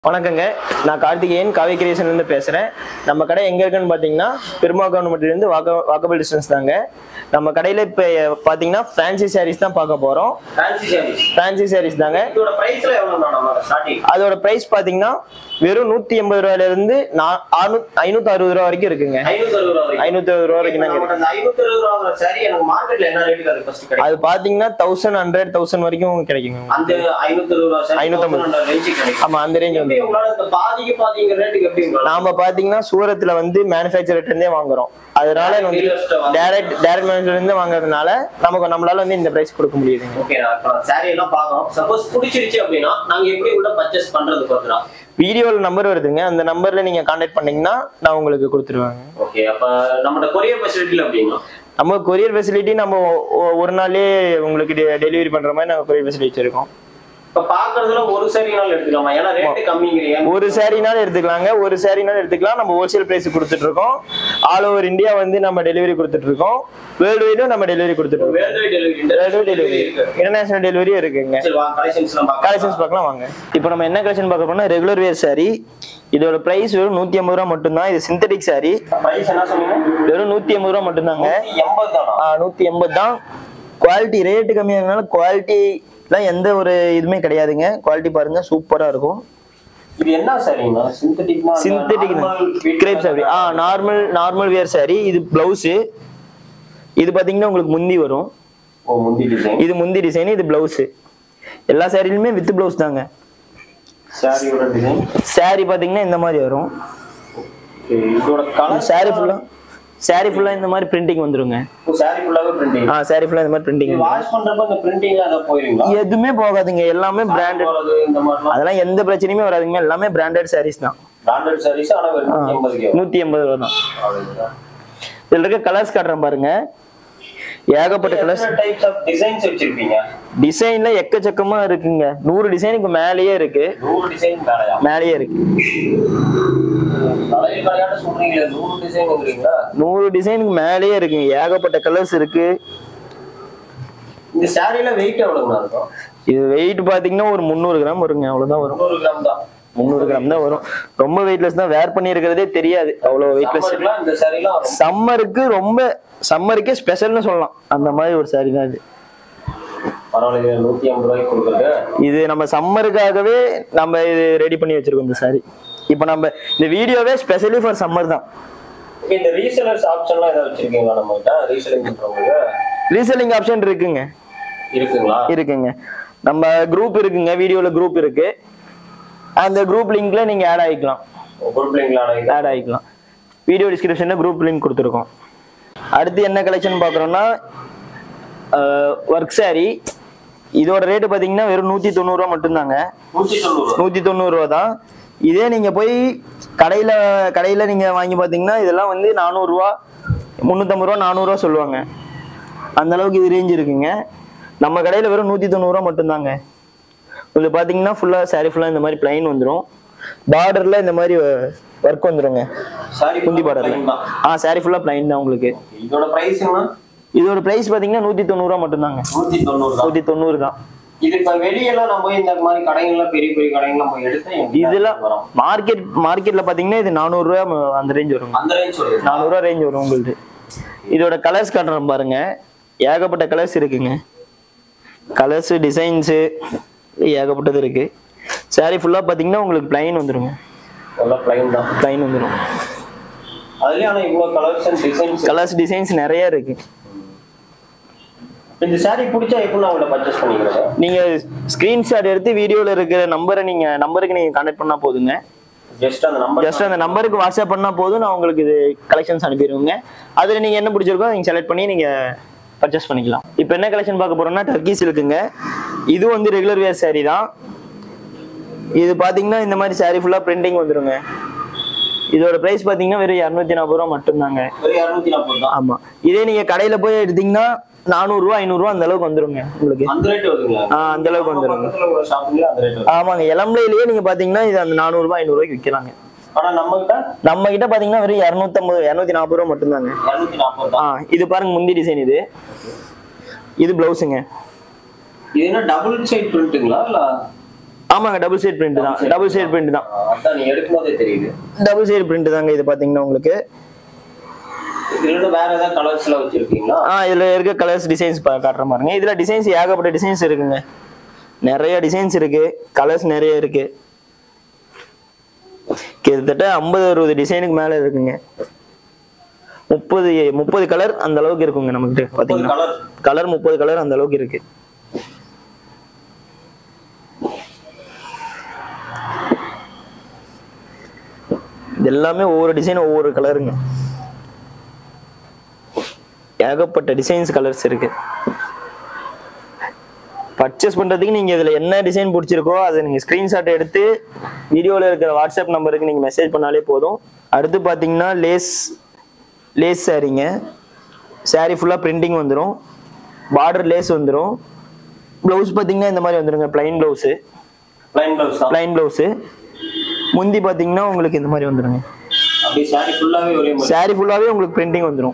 வணக்கங்க நான் கார்த்திகேயன் காவி கிரியேஷன்லேருந்து பேசுகிறேன் நம்ம கடை எங்கே இருக்குன்னு பார்த்தீங்கன்னா பெருமா கவர்மெண்ட்லேருந்து வாக்க வாக்கபிள் டிஸ்டன்ஸ் தாங்க நம்ம கடையில் இப்போ பார்த்தீங்கன்னா ஃபேன்சி சாரீஸ் தான் பார்க்க போகிறோம் ஃபேன்சி சாரீஸ் ஃபேன்சி சாரீஸ் தாங்க இதோட பிரைஸ்ல எவ்வளவு நம்ம ஸ்டார்டிங் அதோட ப்ரைஸ் பார்த்தீங்கன்னா வெறும் நூற்றி எண்பது ரூபாயிலேருந்து நான் ஐநூற்றி அறுபது ரூபா வரைக்கும் இருக்குங்க ஐநூத்தி அறுபது ரூபா வரைக்கும் ஐநூற்றி அறுபது ரூபா வரைக்கும் தாங்க இருக்கு. நமக்கு அந்த ஐநூத்தி அறுபது ரூபா சாரி எனக்கு மார்க்கெட்ல என்ன ரேட்டுக்கு அது ஃபர்ஸ்ட் கிடைக்கும் அது பார்த்தீங்கன்னா தௌசண்ட் ஹண்ட்ரட் தௌசண்ட் வரைக்கும் கிடைக்குங்க அந்த ஐநூத்தி அறுபது ரூபா சாரி 550 ரேஞ்சு கிடைக்கும் ஆமாம் அந்த ரேஞ்ச் வந்து எப்படி உங்களால இந்த பாதிக்கு பாதிங்க ரேட்டுக்கு எப்படி உங்களால நாம பாத்தீங்கன்னா சூரத்துல வந்து மேனுஃபேக்சர்ட்ட இருந்தே வாங்குறோம் அதனால வந்து Dealers ட்ட வாங்க. டைரக்ட் டைரக்ட் மேனுஃபேக்சர் இருந்து வாங்குறதுனால நமக்கு நம்மளால வந்து இந்த பிரைஸ் கொடுக்க முடியுதுங்க ஓகே நான் இப்போ சாரி எல்லாம் பார்க்கறோம் சப்போஸ் பிடிச்சிருச்சு அப்படின்னா நாங்க எப்படி உள்ள பர்ச்சேஸ் பண்றது பார்த்தா வீடியோல நம்பர் வருதுங்க அந்த நம்பர்ல நீங்க கான்டாக்ட் பண்ணீங்கன்னா நான் உங்களுக்கு கொடுத்துருவேங்க ஓகே அப்ப நம்மளோட கொரியர் ஃபெசிலிட்டில அப்படின்னா நம்ம கொரியர் ஃபெசிலிட்டி நம்ம ஒ- ஒ- ஒரு நாளே உங்களுக்கு டெலிவரி பண்ற மாதிரி நாங்க கொரியர் ஃபெசிலிட்டி வச்சிருக்கோம் இப்ப பாக்குறதுல ஒரு சாரினாலும் எடுத்துக்கலாமா ஏன்னா ரேட்டு கம்மிங்கிறீங்க ஒரு சாரினாலும் எடுத்துக்கலாங்க ஒரு சாரினாலும் எடுத்துக்கலாம் நம்ம ஹோல்சேல் பிரைஸ் கொடுத்துட்டு இருக்கோம் ஆல் ஓவர் இந்தியா வந்து நம்ம டெலிவரி கொடுத்துட்டு இருக்கோம் வேர்ல்டு வைடும் நம்ம டெலிவரி கொடுத்துட்டு இருக்கோம் வேர்ல்டு டெலிவரி வேர்ல்டு டெலிவரி இருக்கு இன்டர்நேஷனல் டெலிவரியும் இருக்குங்க சரி வாங்க கலெக்ஷன்ஸ் எல்லாம் பார்க்கலாம் கலெக்ஷன்ஸ் பார்க்கலாம் வாங்க இப்போ நம்ம என்ன கலெக்ஷன் பார்க்க போறோம்னா ரெகுலர் வேர் saree இதோட பிரைஸ் வெறும் நூத்தி ஐம்பது ரூபா மட்டும்தான் இது சிந்தட்டிக் saree பிரைஸ் என்ன சொன்னீங்க வெறும் நூத்தி ஐம்பது ரூபா மட்டும்தாங்க எண்பது தானா ஆ, நூத்தி எண்பது தான் குவாலிட்டி ரேட்டு கம்மியாக இருக்கனால குவாலிட்டிலாம் எந்த ஒரு இதுவுமே கிடையாதுங்க குவாலிட்டி பாருங்க சூப்பரா இருக்கும் இது என்ன சாரிங்கண்ணா சிந்தட்டிக்னா சிந்தட்டிக் கிரேப் saree ஆ நார்மல் நார்மல் வேர் saree இது பிளவுஸு இது பாத்தீங்கன்னா உங்களுக்கு முந்தி வரும் ஓ முந்தி டிசைன் இது முந்தி டிசைன் இது பிளவுஸு எல்லா சாரிலுமே வித் பிளவுஸ் தாங்க சாரியோட டிசைன் saree பாத்தீங்கன்னா இந்த மாதிரி வரும் இதோட கலர் saree ஃபுல்லா saree ஃபுல்லா இந்த மாதிரி பிரிண்டிங் வந்துருங்க சாரி ஃபுல்லாவே பிரிண்டிங் ஆ saree ஃபுல்லா இந்த மாதிரி பிரிண்டிங் வாஷ் பண்றப்ப இந்த பிரிண்டிங் அத போயிருங்களா எதுவுமே போகாதுங்க எல்லாமே பிராண்டட் போறது இந்த மாதிரிலாம் அதெல்லாம் எந்த பிரச்சனையுமே வராதுங்க எல்லாமே பிராண்டட் சாரீஸ் தான் பிராண்டட் சாரீஸ் ஆனா வெறும் நூத்தி எண்பதுக்கு நூத்தி எண்பது ரூபா தான் அவ்வளவுதான் இதுல இருக்க கலர்ஸ் காட்டுறேன் பாருங்க ஏகப்பட்ட கலர்ஸ் டைப்ஸ் ஆஃப் டிசைன்ஸ் வச்சிருப்பீங்க டிசைன்ல எக்கச்சக்கமா இருக்குங்க நூறு டிசைனுக்கு மேலேயே இருக்கு நூறு டிசைன் மேலையா மேலேயே இருக்கு தலையில் கலையாட்ட சொல்றீங்களே நூறு டிசைன்ங்கிறீங்களா நூறு டிசைனுக்கு மேலேயே இருக்குங்க ஏகப்பட்ட கலர்ஸ் இருக்கு இந்த சாரில வெயிட் எவ்வளவுண்ணா இருக்கும் இது வெயிட் பாத்தீங்கன்னா ஒரு முந்நூறு கிராம் வருங்க அவ்வளவுதான் வரும் முந்நூறு கிராம் தான் முந்நூறு கிராம் தான் வரும் ரொம்ப வெயிட்லெஸ் தான் வேர் பண்ணி இருக்கிறதே தெரியாது அவ்வளவு வெயிட்லெஸ் சம்மருக்குலாம் இந்த சாரிலாம் ரொம்ப சம்மருக்கு ரொம்ப சம்மருக்கே ஸ்பெஷல்னு சொல்லலாம் அந்த மாதிரி ஒரு saree தான் இது பரவாயில்ல நூத்தி ஐம்பது ரூபாய்க்கு கொடுக்குறது இது நம்ம சம்மருக்காகவே நம்ம இது ரெடி பண்ணி வச்சிருக்கோம் இந்த saree இப்போ நம்ம இந்த வீடியோவே ஸ்பெஷலி ஃபார் சம்மர் தான் இப்ப இந்த ரீசெலர்ஸ் ஆப்ஷன்லாம் ஏதாவது வச்சிருக்கீங்களா நம்ம கிட்ட ரீசெலிங் பண்றவங்க ரீசெல்லிங் ஆப்ஷன் இருக்குங்க இருக்குங்களா இருக்குங்க நம்ம குரூப் இருக்குங்க வீடியோல குரூப் இருக்கு அந்த குரூப் லிங்க்ல நீங்க ஆட் ஆகிக்கலாம் குரூப் லிங்க்ல ஆட் ஆகிக்கலாம் வீடியோ டிஸ்கிரிப்ஷன்ல குரூப் லிங்க் கொடுத்துருக்கோம் அடுத்து என்ன கலெக்ஷன் பார்க்குறோம்னா ஒர்க் saree இதோட ரேட்டு பார்த்தீங்கன்னா வெறும் நூற்றி தொண்ணூறுரூவா மட்டும்தாங்க நூத்தி தொண்ணூறு நூற்றி தொண்ணூறுரூவா தான் இதே நீங்கள் போய் கடையில் கடையில் நீங்கள் வாங்கி பார்த்தீங்கன்னா இதெல்லாம் வந்து நானூறுரூவா முந்நூற்றம்பது ரூபா நானூறுரூவா சொல்லுவாங்க அந்த அளவுக்கு இது ரேஞ்ச் இருக்குங்க நம்ம கடையில் வெறும் நூற்றி தொண்ணூறுரூவா மட்டும்தாங்க இது பார்த்தீங்கன்னா ஃபுல்லாக saree ஃபுல்லாக இந்த மாதிரி plain வந்துடும் பார்டரில் இந்த மாதிரி ஒர்க் வந்துருங்க சாரி குந்தி பார்டரில் ஆ saree ஃபுல்லாக plain தான் உங்களுக்கு இதோட பிரைஸ்னா இதோட ப்ரைஸ் பார்த்தீங்கன்னா நூற்றி தொண்ணூறுரூவா மட்டும்தாங்க நூத்தி தொண்ணூறு தான் நூற்றி தொண்ணூறு தான் இது இப்ப வெளியெல்லாம் நம்ம போய் இந்த மாதிரி கடைகள்லாம் பெரிய பெரிய கடைகள்லாம் போய் எடுத்தா எவ்வளவு இதெல்லாம் வரும் மார்க்கெட் மார்க்கெட்டில் பார்த்தீங்கன்னா இது நானூறுரூவா அந்த ரேஞ்ச் வருங்க அந்த ரேஞ்ச் சொல்லுங்க நானூறுரூவா ரேஞ்ச் வரும் உங்களுக்கு இதோட கலர்ஸ் காட்டுறேன் பாருங்க ஏகப்பட்ட கலர்ஸ் இருக்குங்க கலர்ஸு டிசைன்ஸு ஏகப்பட்டது இருக்கு saree ஃபுல்லாக பார்த்தீங்கன்னா உங்களுக்கு plain வந்துருங்க எல்லாம் பிளைன் தான் plain வந்துடும் அதுலயே ஆனா இவ்வளவு colours and designs colours designs நிறைய இருக்கு இந்த சாரி பிடிச்சா எப்படி நான் உங்களை பர்ச்சேஸ் பண்ணிக்கிறேன் நீங்கள் ஸ்க்ரீன்ஷாட் எடுத்து வீடியோவில் இருக்கிற நம்பரை நீங்கள் நம்பருக்கு நீங்கள் கான்டாக்ட் பண்ணால் போதுங்க ஜஸ்ட் அந்த நம்பர் ஜஸ்ட் அந்த நம்பருக்கு வாட்ஸ்அப் பண்ணால் போதும் நான் உங்களுக்கு இது கலெக்ஷன்ஸ் அனுப்பிடுவேங்க அதில் நீங்கள் என்ன பிடிச்சிருக்கோ நீங்கள் செலக்ட் பண்ணி நீங்கள் பர்ச்சேஸ் பண்ணிக்கலாம் இப்போ என்ன கலெக்ஷன் பார்க்க போறோம்னா டர்க்கி சில்க்குங்க இது வந்து ரெகுலர் வேர் saree தான் இது பார்த்தீங்கன்னா இந்த மாதிரி saree ஃபுல்லாக பிரிண்டிங் வந்துருங்க இதோட ப்ரைஸ் பார்த்தீங்கன்னா வெறும் இரநூத்தி நாற்பது ரூபா மட்டும்தாங்க ஒரு இரநூத்தி நாற்பது தான் ஆமாம் இதே நீங்கள் கடையில் போய் எடுத்தீங்கன்னா நானூறுரூவா ஐநூறுரூவா அந்த அளவுக்கு வந்துருங்க உங்களுக்கு அந்த ரேட் வருதுங்களா ஆ, அந்த அளவுக்கு வந்துருங்க. பக்கத்துல உள்ள ஷாப்பிங்ல அந்த ரேட் வரும் ஆமாங்க இளம்பிலையிலேயே நீங்கள் பார்த்தீங்கன்னா இது அந்த நானூறுரூவா ஐநூறுரூவாய்க்கு விற்கிறாங்க ஆனா நம்ம கிட்ட நம்ம கிட்ட பார்த்தீங்கன்னா வெறும் இரநூத்தம்பது இரநூத்தி நாற்பது ரூபா மட்டும்தாங்க இரநூத்தி நாற்பது ஆ தான் இது பாருங்க முந்தி டிசைன் இது இது பிளவுஸுங்க இது என்ன டபுள் சைட் பிரிண்ட்டுங்களா இல்ல ஆமாங்க டபுள் சைட் பிரிண்ட் தான் டபுள் சைட் பிரிண்ட் தான் அதான் நீ எடுக்கும் போதே தெரியுது டபுள் சைடு பிரிண்ட் தாங்க இது பாத்தீங்கன்னா உங்களுக்கு இதுல வேற ஏதாவது கலர்ஸ்ல வச்சிருக்கீங்களா ஆ இதுல இருக்க கலர்ஸ் டிசைன்ஸ் காட்டுற பாருங்க இதுல டிசைன்ஸ் ஏகப்பட்ட டிசைன்ஸ் இருக்குங்க நிறைய டிசைன்ஸ் இருக்கு கலர்ஸ் நிறைய இருக்கு கிட்டத்தட்ட ஐம்பது அறுபது டிசைனுக்கு மேல இருக்குங்க முப்பது முப்பது கலர் அந்த அளவுக்கு இருக்குங்க நம்மகிட்ட பாத்தீங்கன்னா கலர் கலர் முப்பது கலர் அந்த அளவுக்கு இருக்கு இது எல்லாமே ஒவ்வொரு டிசைன் ஒவ்வொரு கலருங்க ஏகப்பட்ட டிசைன்ஸ் கலர்ஸ் இருக்கு பர்ச்சேஸ் பண்றதுக்கு நீங்க இதுல என்ன டிசைன் பிடிச்சிருக்கோ அதை நீங்க ஸ்கிரீன்ஷாட் எடுத்து வீடியோல இருக்கிற வாட்ஸ்அப் நம்பருக்கு நீங்க மெசேஜ் பண்ணாலே போதும் அடுத்து பாத்தீங்கன்னா லேஸ் லேஸ் சாரீங்க saree ஃபுல்லா பிரிண்டிங் வந்துடும் பார்டர் லேஸ் வந்துடும் ப்ளவுஸ் பாத்தீங்கன்னா இந்த மாதிரி வந்துருங்க பிளைன் ப்ளவுஸு லைன் பிளவுஸ் தான் பிளைன் ப்ளவுஸு முந்தி பாத்தீங்கன்னா உங்களுக்கு இந்த மாதிரி வந்துருங்க அப்படியே சாரி ஃபுல்லாவே ஒரே மாதிரி saree ஃபுல்லாவே உங்களுக்கு பிரிண்டிங் வந்துடும்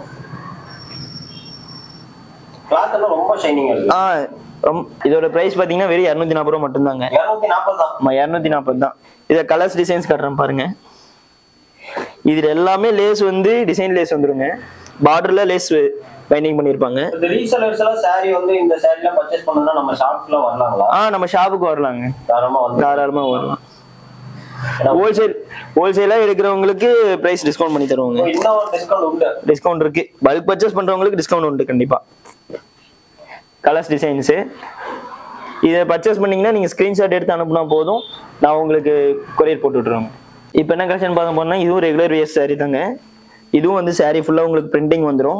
கிளாத் எல்லாம் ரொம்ப ஷைனிங்கா இருக்கு ஆ ரொம்- இதோட பிரைஸ் பாத்தீங்கன்னா வெறும் இரநூத்தி நாற்பது ரூபா மட்டும்தாங்க இருநூத்தி நாற்பது தான் ஆமா இரநூத்தி நாற்பது தான் இதை கலர்ஸ் டிசைன்ஸ் காட்டுறேன் பாருங்க இதுல எல்லாமே லேஸ் வந்து டிசைன் லேஸ் வந்துருங்க பார்டர்ல லேஸ் பைண்டிங் பண்ணியிருப்பாங்க இந்த ரீசெலர்ஸ் எல்லாம் சாரி வந்து இந்த சாரி எல்லாம் பர்ச்சேஸ் பண்ணணும்னா நம்ம ஷாப்க்குலாம் வரலாங்களா ஆ நம்ம ஷாப்புக்கு வரலாங்க தாராளமா வந்து தாராளமா வரலாம் ஹோல்சேல் ஹோல்சேலா எடுக்கிறவங்களுக்கு பிரைஸ் டிஸ்கவுண்ட் பண்ணி தருவாங்க இப்போ இன்னும் ஒரு டிஸ்கவுண்ட் உண்டு டிஸ்கவுண்ட் இருக்கு பல்க் பர்ச்சேஸ் பண்றவங்களுக்கு டிஸ்கவுண்ட் உண்டு கண்டிப்பா கலர்ஸ் டிசைன்ஸு இதை பர்ச்சேஸ் பண்ணீங்கன்னா நீங்கள் ஸ்க்ரீன்ஷாட் எடுத்து அனுப்புனா போதும் நான் உங்களுக்கு கொரியர் போட்டு விட்ருவேங்க இப்போ என்ன கலெக்ஷன் பார்க்க போனால் இதுவும் ரெகுலர் வேஸ் saree தாங்க இதுவும் வந்து saree ஃபுல்லாக உங்களுக்கு பிரிண்டிங் வந்துடும்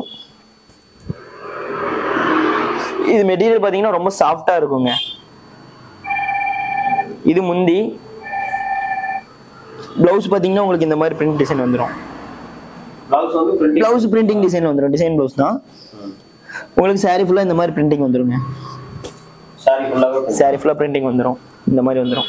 இது மெட்டீரியல் பார்த்தீங்கன்னா ரொம்ப சாஃப்டாக இருக்குங்க இது முந்தி ப்ளவுஸ் பார்த்தீங்கன்னா உங்களுக்கு இந்த மாதிரி பிரிண்ட் டிசைன் வந்துடும் பிளவுஸ் வந்து பிரிண்டிங் ப்ளவுஸ் பிரிண்டிங் டிசைன் வந்துடும் டிசைன் ப்ளவுஸ் தான் உங்களுக்கு saree ஃபுல்லாக இந்த மாதிரி பிரிண்டிங் வந்துருங்க சாரி ஃபுல்லாவே print. saree ஃபுல்லாக பிரிண்டிங் வந்துடும் இந்த மாதிரி வந்துடும்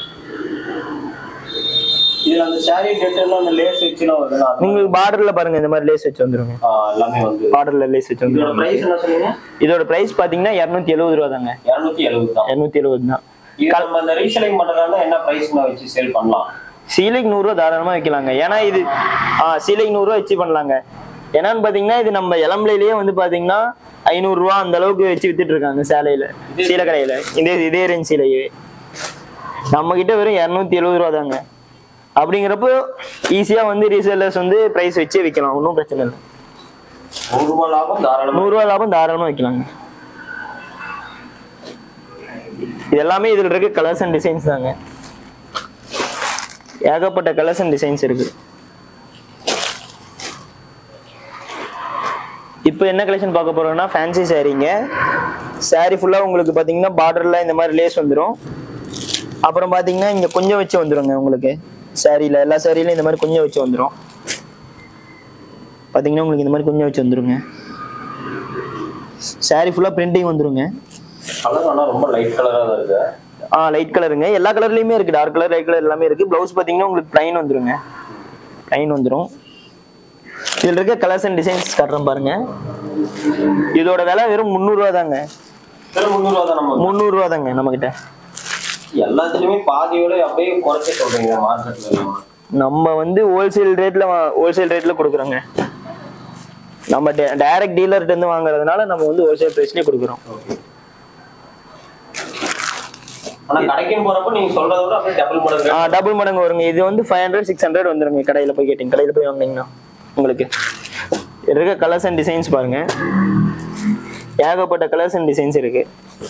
இதுல அந்த சாரி டெட் எல்லாம் அந்த லேஸ் வச்சுலாம் வருது அது உங்களுக்கு பார்டர்ல பாருங்க இந்த மாதிரி லேஸ் வச்சு வந்துருங்க ஆ, எல்லாமே வந்து பார்டர்ல லேஸ் வச்சு இதோட வந்துரும் பிரைஸ் என்ன சொன்னீங்க இதோட பிரைஸ் பாத்தீங்கன்னா இரநூத்தி எழுபது ரூபா தாங்க இருநூத்தி எழுபது தான் இரநூத்தி எழுபது தான் இது நம்ம அந்த ரீசெல்லிங் பண்றதா என்ன பிரைஸ் வச்சு சேல் பண்ணலாம் சீலைக்கு நூறுரூவா தாராளமா வைக்கலாங்க ஏன்னா இது ஆ சீலைக்கு நூறுரூவா வச்சு பண்ணலாங்க என்னன்னு பாத்தீங்கன்னா இது நம்ம இளம்பிலையிலேயே வந்து பாத்தீங்கன்னா ஐநூறுரூவா அந்த அளவுக்கு வச்சு வித்துட்டு இருக்காங்க சேலையில சீலை கடையில இதே இதே ரேஞ்ச் சீலையே நம்ம கிட்ட வெறும் இரநூத்தி எழுபது ரூபா தாங்க அப்படிங்கிறப்போ ஈஸியா வந்து ரீசேலர்ஸ் வந்து பிரைஸ் வச்சே விற்கலாம் ஒன்றும் பிரச்சனை இல்லை நூறு ரூபாய் லாபம் தாராளமா நூறுரூவா லாபம் தாராளமா வைக்கலாங்க இது எல்லாமே இதுல இருக்க கலர்ஸ் அண்ட் டிசைன்ஸ் தாங்க ஏகப்பட்ட கலர்ஸ் அண்ட் டிசைன்ஸ் இருக்கு இப்போ என்ன கலெக்ஷன் பார்க்க போறோம்னா ஃபேன்சி சாரீங்க saree ஃபுல்லா உங்களுக்கு பாத்தீங்கன்னா பார்டர்ல இந்த மாதிரி லேஸ் வந்துடும் அப்புறம் பாத்தீங்கன்னா இங்க கொஞ்சம் வச்சு வந்துருங்க உங்களுக்கு சாரியில எல்லா சாரியிலும் இந்த மாதிரி கொஞ்சம் வச்சு வந்துடும் பாத்தீங்கன்னா உங்களுக்கு இந்த மாதிரி கொஞ்சம் வச்சு வந்துருங்க saree ஃபுல்லா பிரிண்டிங் வந்துருங்க கலர் ஆனா ரொம்ப லைட் கலரா தான் இருக்கு ஆ லைட் கலருங்க எல்லா கலர்லயுமே இருக்கு டார்க் கலர் லைட் கலர் எல்லாமே இருக்கு ப்ளவுஸ் பாத்தீங்கன்னா உங்களுக்கு ப்ளைன் வந்துருங்க ப்ளைன் வந்துரும் இதுல இருக்க கலர்ஸ் அண்ட் டிசைன்ஸ் காட்டுறேன் பாருங்க இதோட விலை வெறும் முந்நூறுரூவா தாங்க வெறும் முந்நூறு ரூபா தான் நம்ம முந்நூறுரூவா தாங்க நம்ம கிட்ட எல்லாத்துலயுமே பாதியோட அப்படியே குறைச்சி சொல்றீங்க மார்க்கெட்ல எல்லாம் நம்ம வந்து ஹோல்சேல் ரேட்ல ஹோல்சேல் ரேட்ல கொடுக்குறோங்க நம்ம டைரக்ட் டீலர்கிட்ட இருந்து வாங்குறதுனால நம்ம வந்து ஹோல்சேல் பிரைஸ்லயே கொடுக்குறோம் ஆனா கடைக்குன்னு போறப்ப நீங்க சொல்றத விட அப்படியே டபுள் மடங்கு ஆ டபுள் மடங்கு வருங்க இது வந்து ஃபைவ் ஹண்ட்ரட் சிக்ஸ் ஹண்ட்ரட் வந்துருங்க கடையில் போய் கேட்டிங்க கடையில் போய் வாங்கினீங்கன்னா உங்களுக்கு இதுல இருக்க கலர்ஸ் அண்ட் டிசைன்ஸ் பாருங்க ஏகப்பட்ட கலர்ஸ் அண்ட் டிசைன்ஸ் இருக்கு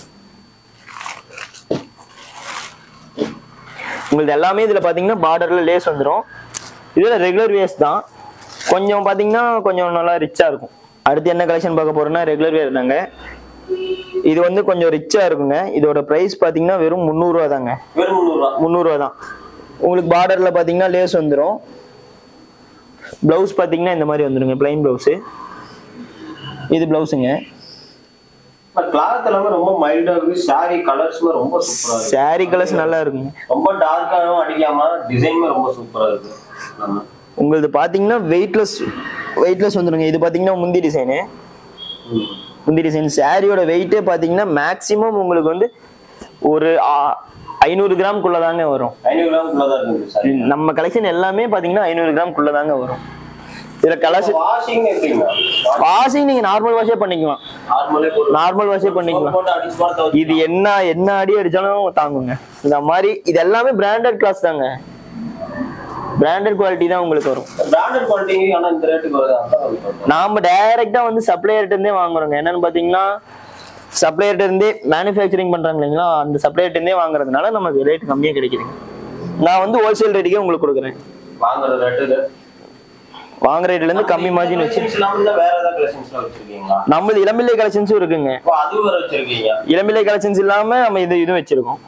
உங்களுக்கு எல்லாமே இதுல பாத்தீங்கன்னா பார்டர்ல லேஸ் வந்துடும் இதுல ரெகுலர் வேஸ் தான் கொஞ்சம் பாத்தீங்கன்னா கொஞ்சம் நல்லா ரிச்சா இருக்கும் அடுத்து என்ன கலெக்ஷன் பார்க்க போறோம்னா ரெகுலர் வேர் தாங்க இது வந்து கொஞ்சம் ரிச்சா இருக்குங்க இதோட பிரைஸ் பாத்தீங்கன்னா வெறும் முந்நூறுரூவா தாங்க வெறும் முந்நூறு ரூபா முந்நூறுரூவா தான் உங்களுக்கு பார்டரில் பார்த்தீங்கன்னா லேஸ் வந்துடும் ப்ளவுஸ் பார்த்தீங்கன்னா இந்த மாதிரி வந்துருங்க பிளைன் ப்ளவுஸு இது ப்ளவுஸுங்க கிளாத் எல்லாமே ரொம்ப மைல்டா இருக்கு சாரி கலர்ஸ்மே ரொம்ப சூப்பரா இருக்கு saree கலர்ஸ் நல்லா இருக்குங்க ரொம்ப டார்க்காகவும் அடிக்காம டிசைனுமே ரொம்ப சூப்பரா இருக்கு ஆமா. உங்களது பார்த்தீங்கன்னா வெயிட்லெஸ் வெயிட்லெஸ் வந்துருங்க இது பார்த்தீங்கன்னா முந்தி டிசைனு ம். முந்தி டிசைன் சாரியோட வெயிட்டே பார்த்தீங்கன்னா மேக்ஸிமம் உங்களுக்கு வந்து ஒரு ஆ- ஐநூறு கிராம்குள்ள தாங்க வரும் ஐநூறு கிராம் தான் இருக்குது சார் நம்ம கலெக்ஷன் எல்லாமே பாத்தீங்கன்னா ஐநூறு கிராம்குள்ள தாங்க வரும் இதுல கலர்ஸ் வாஷிங் எப்படிங்க வாஷிங் நீங்க நார்மல் வாஷே பண்ணிக்கலாம் நார்மலே போட்டு நார்மல் வாஷே பண்ணிக்கலாம் போட்டு அடிச்சு பார்த்து இது என்ன என்ன அடி அடிச்சாலும் தாங்குங்க இந்த மாதிரி இது எல்லாமே பிராண்டட் கிளாஸ் தாங்க பிராண்டட் குவாலிட்டி தான் உங்களுக்கு வரும் பிராண்டட் குவாலிட்டி ஆனா இந்த ரேட்டுக்கு வருது அதான் வந்து சொல்றேன். நாம டைரக்டா வந்து சப்ளையர்ட்ட இருந்தே வாங்குறோங்க என்னன்னு பாத்தீங்கன்னா சப்ளையர்ட்ட இருந்தே மேனுஃபேக்சரிங் பண்றாங்க இல்லைங்களா அந்த சப்ளையர்ட்ட இருந்தே வாங்குறதுனால நமக்கு ரேட் கம்மியா கிடைக்குதுங்க நான் வந்து ஹோல்சேல் ரேட்டுக்கே உங்களுக்கு கொடுக்குறேன் வாங்குற ரேட்டு வாங்குற ரேட்ல இருந்து கம்மி மார்ஜின் வச்சு இல்லாம வேற ஏதாவது கலெக்ஷன்ஸ்லாம் வச்சிருக்கீங்களா நம்மளது இளம்பிள்ளை கலெக்ஷன்ஸும் இருக்குங்க இப்போ அது வேற வச்சிருக்கீங்க இளம்பிள்ளை கலெக்ஷன்ஸ் இல்லாம நம்ம இது இதுவும் வச்சிருக்கோம்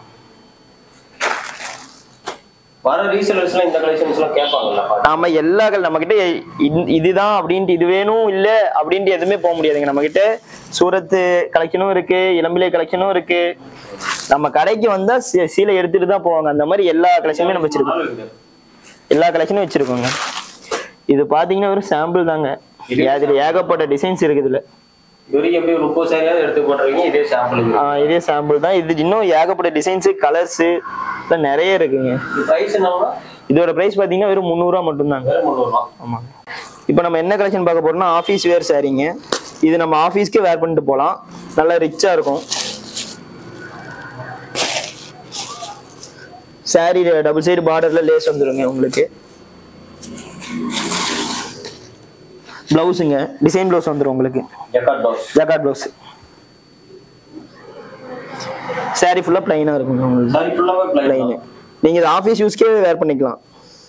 வர ரீசேலர்ஸ்லாம் இந்த கலெக்ஷன்ஸ்லாம் கேட்பாங்கல்ல நாம எல்லா கல் நம்ம கிட்ட இதுதான் அப்படின்ட்டு இது வேணும் இல்ல அப்படின்ட்டு எதுவுமே போக முடியாதுங்க நம்ம கிட்ட சூரத்து கலெக்ஷனும் இருக்கு இளம்பிள்ளை கலெக்ஷனும் இருக்கு நம்ம கடைக்கு வந்தா சீ- சீலை எடுத்துட்டு தான் போவாங்க அந்த மாதிரி எல்லா கலெக்ஷனுமே நம்ம வச்சிருக்கோம் இருக்குது எல்லா கலெக்ஷனும் வச்சிருக்கோங்க இது பாத்தீங்கன்னா ஒரு சாம்பிள் தாங்க அதுல ஏகப்பட்ட டிசைன்ஸ் இருக்குது இதுல இது வரைக்கும் எப்படி ஒரு முப்பது சாரியாவது எடுத்து போட்டுருக்கீங்க இதே சாம்பிள் ஆஹ் இதே சாம்பிள் தான் இது இன்னும் ஏகப்பட்ட டிசைன்ஸ் கலர்ஸ் நிறைய இருக்குங்க இது பிரைஸ் என்னன்னா இதோட பிரைஸ் பாத்தீங்கன்னா வெறும் முந்நூறுரூவா மட்டும்தாங்க வேற முந்நூறுவா ஆமாங்க இப்போ நம்ம என்ன கலெக்ஷன் பார்க்க போறோம்னா ஆஃபீஸ் வேர் சாரீங்க இது நம்ம ஆஃபீஸ்க்கே வேர் பண்ணிட்டு போகலாம் நல்லா ரிச்சாக இருக்கும் சாரி டபுள் சைடு பார்டர்ல லேஸ் வந்துருங்க உங்களுக்கு பிளவுஸுங்க டிசைன் பிளவுஸ் வந்துடும் உங்களுக்கு ஜக்காட் டோஸ் ஜகாட் பிளவுஸ் சாரி ஃபுல்லாக ப்ளைனாக இருக்குங்க உங்களுக்கு சாரி ஃபுல்லாவே ப்ளைனு பிளைன் நீங்கள் இது ஆஃபீஸ் யூஸ்க்கே வேர் பண்ணிக்கலாம்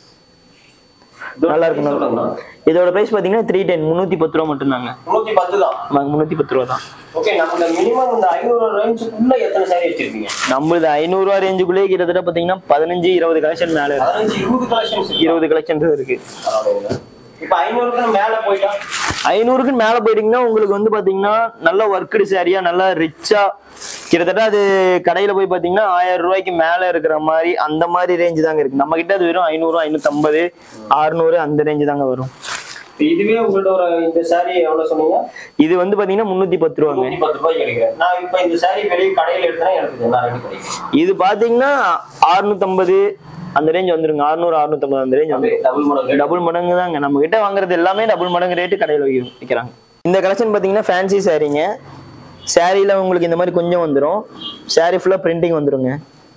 நல்லா இருக்கும் நல்லா இருக்கும். இதோட ப்ரைஸ் பார்த்தீங்கன்னா த்ரீ டென் முந்நூற்றி பத்து ரூபா மட்டும்தாங்க முன்னூத்தி பத்து தான் ஆமாங்க முந்நூற்றி பத்து ரூபா தான் ஓகே நம்ம மினிமம் இந்த ஐநூறு ரேஞ்சுக்குள்ள எத்தனை சாரி வச்சிருக்கீங்க நம்மளுது ஐநூறுரூவா ரேஞ்சுக்குள்ளே கிட்டத்தட்ட பார்த்தீங்கன்னா பதினஞ்சு இருபது கலெக்ஷன் மேலே இருக்கு பதினஞ்சு இருபது கலெக்ஷன்ஸ் இருபது கலெக்ஷன் இருக்கு இப்போ ஐநூறுக்கு மேல போயிட்டா ஐநூறுக்கு மேலே போயிட்டீங்கன்னா உங்களுக்கு வந்து பார்த்தீங்கன்னா நல்ல ஒர்க்குடு சாரியா நல்லா ரிச்சா கிட்டத்தட்ட அது கடையில் போய் பார்த்தீங்கன்னா ஆயிரம் ரூபாய்க்கு மேலே இருக்கிற மாதிரி அந்த மாதிரி ரேஞ்சு தாங்க இருக்கு நம்ம கிட்ட அது வெறும் ஐநூறு ஐநூற்றம்பது அறுநூறு அந்த ரேஞ்சு தாங்க வரும் இப்ப இதுவே உங்கள்ட்ட ஒரு இந்த சாரி எவ்வளவு சொன்னீங்க இது வந்து பார்த்தீங்கன்னா முந்நூற்றி பத்து ரூபாங்க நூத்தி பத்து ரூபாய் கிடைக்கிறேன் நான் இப்ப இந்த சாரி வெளியே கடையில எடுத்தா எனக்கு என்ன ரேட் கிடைக்கும் இது பார்த்தீங்கன்னா அறுநூத்தம்பது அந்த ரேஞ்ச் வந்துருங்க அறுநூறு அறுநூத்தம்பது அந்த ரேஞ்ச் வந்துரும் டபுள் மடங்கு டபுள் மடங்கு தாங்க நம்ம கிட்ட வாங்குறது எல்லாமே டபுள் மடங்கு ரேட்டு கடையில் வைக்கிறோம் விற்கிறாங்க இந்த கலெக்ஷன் பார்த்தீங்கன்னா ஃபேன்சி சாரீங்க சாரியில் உங்களுக்கு இந்த மாதிரி கொஞ்சம் வந்துடும் சாரி ஃபுல்லாக பிரிண்டிங் வந்துருங்க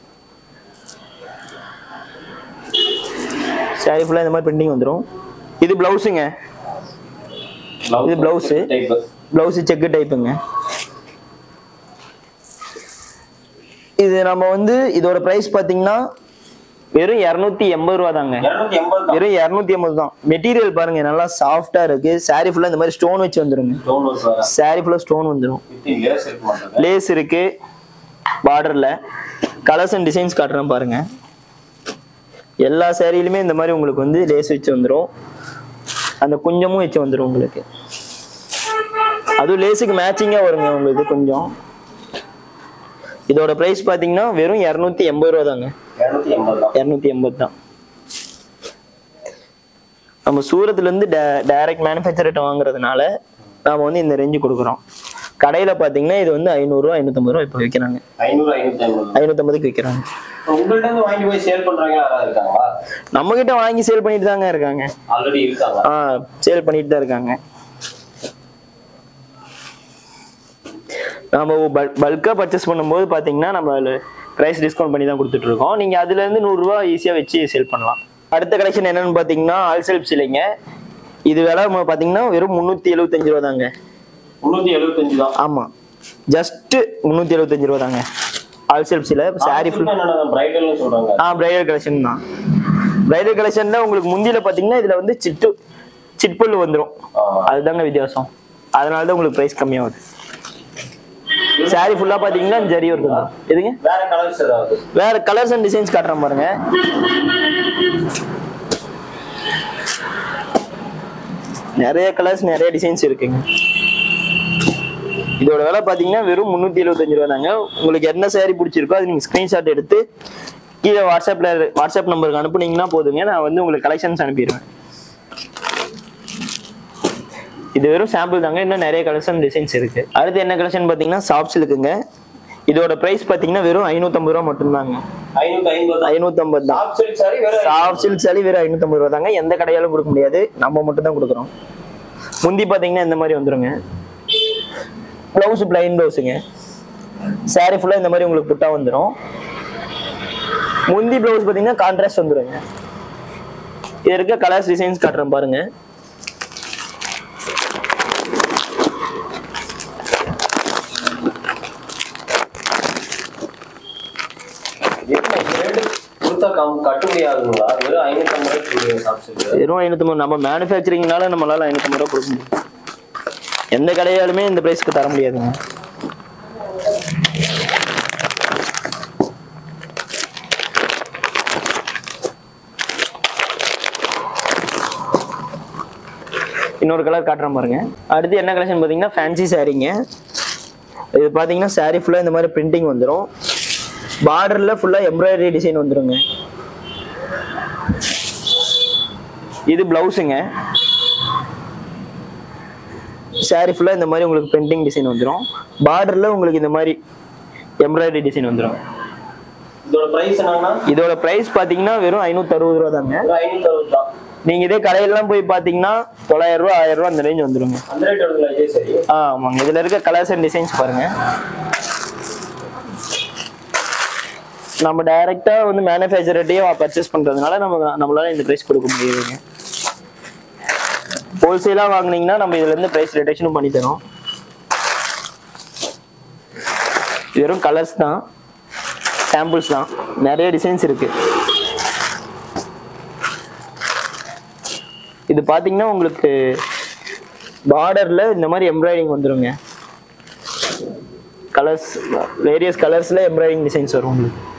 சாரி ஃபுல்லாக இந்த மாதிரி பிரிண்டிங் வந்துடும் இது ப்ளவுஸுங்க இது blouse. டைப் ப்ளவுஸு செக்கு டைப்புங்க இது நம்ம வந்து இதோட ப்ரைஸ் பார்த்தீங்கன்னா வெறும் இரநூத்தி எண்பது ரூபா தாங்க இருநூத்தி எண்பது தான் வெறும் இரநூத்தி ஐம்பது தான் மெட்டீரியல் பாருங்க நல்லா சாஃப்டா இருக்கு சாரி ஃபுல்லா இந்த மாதிரி ஸ்டோன் வச்சு வந்துருங்க டோன் ஒர்க் வேற சாரி ஃபுல்லா ஸ்டோன் வந்துடும் வித்தின் லேஸ் இருக்க மாட்டாங்க லேஸ் இருக்கு பார்டர்ல கலர்ஸ் அண்ட் டிசைன்ஸ் காட்டுறேன் பாருங்க எல்லா சாரியிலுமே இந்த மாதிரி உங்களுக்கு வந்து லேஸ் வச்சு வந்துடும் அந்த குஞ்சமும் வச்சு வந்துடும் உங்களுக்கு அதுவும் லேஸுக்கு மேட்சிங்காக வருங்க உங்களுக்கு கொஞ்சம் இதோட ப்ரைஸ் பார்த்தீங்கன்னா வெறும் இரநூத்தி எண்பது ரூபா தாங்க இருநூத்தி எண்பது தான் இரநூத்தி எண்பது தான் நம்ம சூரத்துல இருந்து டைரக்ட் மேனுஃபேக்சர்கிட்ட வாங்குறதுனால நாம வந்து இந்த ரேஞ்சு கொடுக்குறோம் கடையில பாத்தீங்கன்னா இது வந்து ஐநூறுரூவா ஐநூத்தம்பது ரூபா இப்போ விற்கிறாங்க ஐநூறு ஐநூத்தி ஐம்பது ஐநூத்தம்பதுக்கு விற்கிறாங்க இப்போ உங்கள்ட்ட இருந்து வாங்கி போய் சேல் பண்றவங்க யாராவது இருக்காங்களா நம்ம கிட்ட வாங்கி சேல் பண்ணிட்டு தாங்க இருக்காங்க ஆல்ரெடி இருக்காங்க ஆ சேல் பண்ணிட்டு தான் இருக்காங்க நம்ம பல்காக பர்ச்சேஸ் பண்ணும்போது பார்த்தீங்கன்னா நம்ம ப்ரைஸ் டிஸ்கவுண்ட் பண்ணி தான் கொடுத்துட்டு இருக்கோம் நீங்கள் அதுலேருந்து நூறுரூவா ஈஸியாக வச்சு சேல் பண்ணலாம் அடுத்த கலெக்ஷன் என்னன்னு பார்த்தீங்கன்னா ஆல் செல்ஃப் சிலைங்க இது விலை ம- பார்த்தீங்கன்னா வெறும் முந்நூற்றி எழுபத்தஞ்சு ரூபா தாங்க முன்னூத்தி எழுபத்தஞ்சு தான் ஆமாம் ஜஸ்ட்டு முந்நூற்றி எழுபத்தஞ்சு ரூபா தாங்க ஆல் செல்ஃப் சிலை சாரி ஃபுல் பிரைடல்னு சொல்றாங்க ஆ பிரைடல் கலெக்ஷன் தான் பிரைடல் கலெக்ஷன்ல உங்களுக்கு முந்தியில பாத்தீங்கன்னா இதுல வந்து சிட்டு சிட்புல் வந்துரும் ஆமா. அதுதாங்க வித்தியாசம் அதனால தான் உங்களுக்கு பிரைஸ் கம்மியாகுது சாரி ஃபுல்லா பாத்தீங்கன்னா ஜரி ஒர்க் தான் எதுங்க வேற கலர்ஸ் ஏதாவது வேற கலர்ஸ் அண்ட் டிசைன்ஸ் காட்டுறேன் பாருங்க நிறைய கலர்ஸ் நிறைய டிசைன்ஸ் இருக்குங்க இதோட விலை பார்த்தீங்கன்னா வெறும் முந்நூற்றி எழுபத்தஞ்சு ரூபா தாங்க உங்களுக்கு என்ன saree பிடிச்சிருக்கோ அது நீங்கள் ஸ்க்ரீன்ஷாட் எடுத்து கீழே வாட்ஸ்அப்பில் வாட்ஸ்அப் நம்பருக்கு அனுப்புனீங்கன்னா போதுங்க நான் வந்து உங்களுக்கு கலெக்ஷன்ஸ் அனுப்பிடுவேன் இது வெறும் சாம்பிள் தாங்க இன்னும் நிறைய கலெக்ஷன் டிசைன்ஸ் இருக்கு அடுத்து என்ன கலெக்ஷன் பார்த்தீங்கன்னா சாஃப்ட் சில்க்குங்க இதோட பிரைஸ் பாத்தீங்கன்னா வெறும் ஐநூத்தம்பது ரூபா மட்டும்தாங்க ஐநூத்தி ஐம்பது ஐநூத்தம்பது தான் சாப் சில்க் சாரி வேற சாஃப்ட் சில்க் சாரி வெறும் ஐநூத்தம்பது ரூபா தாங்க எந்த கடையாலும் கொடுக்க முடியாது நம்ம மட்டும் தான் கொடுக்குறோம் முந்தி பாத்தீங்கன்னா இந்த மாதிரி வந்துருங்க பிளவுஸ் பிளைன் பிளவுஸுங்க saree ஃபுல்லா இந்த மாதிரி உங்களுக்கு புட்டா வந்துடும் முந்தி பிளவுஸ் பாத்தீங்கன்னா கான்ட்ராஸ்ட் வந்துருங்க இது இருக்க கலர்ஸ் டிசைன்ஸ் காட்டுறேன் பாருங்க என்ன இந்த ரேட்டு கொடுத்தா கம் கட்டுப்படி ஆகுங்களா வெறும் ஐநூத்தி ஐம்பது ரூபாய் சொல்லுங்க சாப் சில்க் வெறும் ஐநூத்தம்பது நம்ம மேனுஃபேக்சரிங்னால நம்மளால ஐநூத்தம்பது ரூபா கொடுக்க முடியும் எந்த கடையாலுமே இந்த பிரைஸ்க்கு தர முடியாதுங்க இன்னொரு கலர் காட்டுறேன் பாருங்க அடுத்து என்ன கலெக்ஷன் பார்த்தீங்கன்னா ஃபேன்சி சாரீங்க இது பார்த்தீங்கன்னா saree ஃபுல்லாக இந்த மாதிரி பிரிண்டிங் வந்துடும் பார்டரில் ஃபுல்லாக எம்ப்ராய்டரி டிசைன் வந்துருங்க இது பிளவுஸுங்க saree ஃபுல்லாக இந்த மாதிரி உங்களுக்கு பிரிண்டிங் டிசைன் வந்துடும் பார்டரில் உங்களுக்கு இந்த மாதிரி எம்ப்ராய்டரி டிசைன் வந்துடும் இதோட பிரைஸ் என்னன்னா இதோட ப்ரைஸ் பார்த்தீங்கன்னா வெறும் ஐநூற்றி அறுபது ரூபா தாங்க ஒரு ஐநூத்தி அறுபது தான் நீங்கள் இதே கடையிலலாம் போய் பார்த்தீங்கன்னா தொள்ளாயிரம் ரூபா ஆயிரம் ரூபா அந்த ரேஞ்ச் வந்துருங்க அந்த ரேட் எடுங்களா இதே சரி ஆ ஆமாங்க இதில் இருக்க கலர்ஸ் அண்ட் டிசைன்ஸ் பாருங்க நம்ம டைரெக்டாக வந்து மேனுஃபேக்சர்கிட்டயே பர்ச்சேஸ் பண்ணுறதுனால நம்ம நம்மளால இந்த ப்ரைஸ் கொடுக்க முடியுதுங்க ஹோல்சேலாக வாங்குனீங்கன்னா நம்ம இதுலேருந்து ப்ரைஸ் ரிடக்ஷனும் பண்ணி தரோம் இது வெறும் கலர்ஸ் தான் சாம்பிள்ஸ் தான் நிறைய டிசைன்ஸ் இருக்கு இது பார்த்தீங்கன்னா உங்களுக்கு பார்டரில் இந்த மாதிரி எம்ப்ராய்டிங் வந்துருங்க கலர்ஸ் வேரியஸ் கலர்ஸில் எம்ப்ராய்டிங் டிசைன்ஸ் வரும் உங்களுக்கு